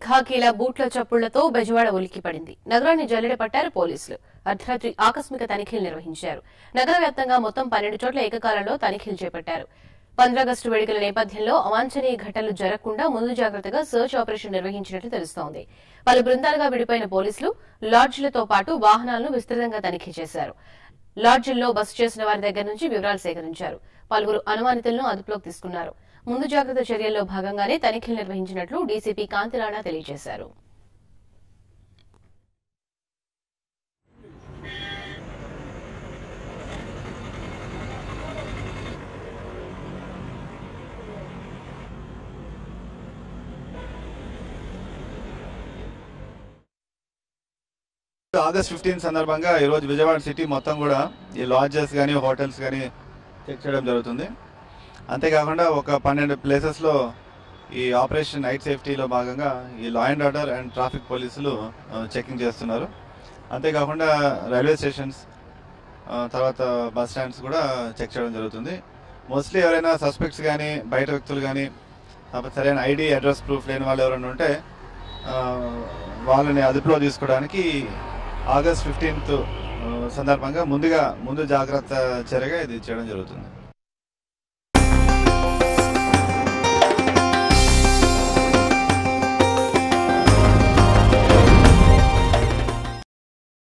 ఖాకీల బూట్ల చప్పుళ్లతో బెజవాడ ఉలిక్కిపడింది నగరాన్ని జల్లెడ పట్టారు పోలీసులు అర్ధరాత్రి ఆకస్మిక తనిఖీలు నిర్వహించారు నగర వ్యాప్తంగా మొత్తం పన్నెండు చోట్ల ఏకకాలంలో తనిఖీలు చేపట్టారు పంద్రాగస్టు వేడుకల నేపథ్యంలో అవాంఛనీయ ఘటనలు జరగకుండా ముందు జాగ్రత్తగా సర్చ్ ఆపరేషన్ నిర్వహించినట్లు తెలుస్తోంది పలు బృందాలుగా విడిపోయిన పోలీసులు లాడ్జీలతో పాటు వాహనాలను విస్తృతంగా తనిఖీ చేశారు లాడ్జిల్లో బస చేసిన వారి దగ్గర నుంచి వివరాలు సేకరించారు పలువురు అనుమానితులను అదుపులోకి తీసుకున్నారు ముందు జాగ్రత్త చర్యల్లో భాగంగానే తనిఖీలు నిర్వహించినట్లు డీసీపీ కాంతిరాణా తెలియజేశారు ఆగస్ట్ ఫిఫ్టీన్ సందర్భంగా ఈరోజు విజయవాడ సిటీ మొత్తం కూడా ఈ లాడ్జెస్ కానీ హోటల్స్ కానీ చెక్ చేయడం జరుగుతుంది అంతేకాకుండా ఒక పన్నెండు ప్లేసెస్లో ఈ ఆపరేషన్ నైట్ సేఫ్టీలో భాగంగా ఈ law and order and traffic పోలీసులు చెకింగ్ చేస్తున్నారు అంతేకాకుండా రైల్వే స్టేషన్స్ ఆ, తర్వాత బస్ స్టాండ్స్ కూడా చెక్ చేయడం జరుగుతుంది మోస్ట్లీ ఎవరైనా సస్పెక్ట్స్ కానీ బయట వ్యక్తులు కానీ లేకపోతే సరైన ఐడి అడ్రస్ ప్రూఫ్ లేని వాళ్ళు ఎవరైనా ఉంటే ఆ, వాళ్ళని అదుపులో తీసుకోవడానికి ఆగస్ట్ ఫిఫ్టీన్త్ సందర్భంగా ముందుగా ముందు జాగ్రత్త చర్యగా ఇది చేయడం జరుగుతుంది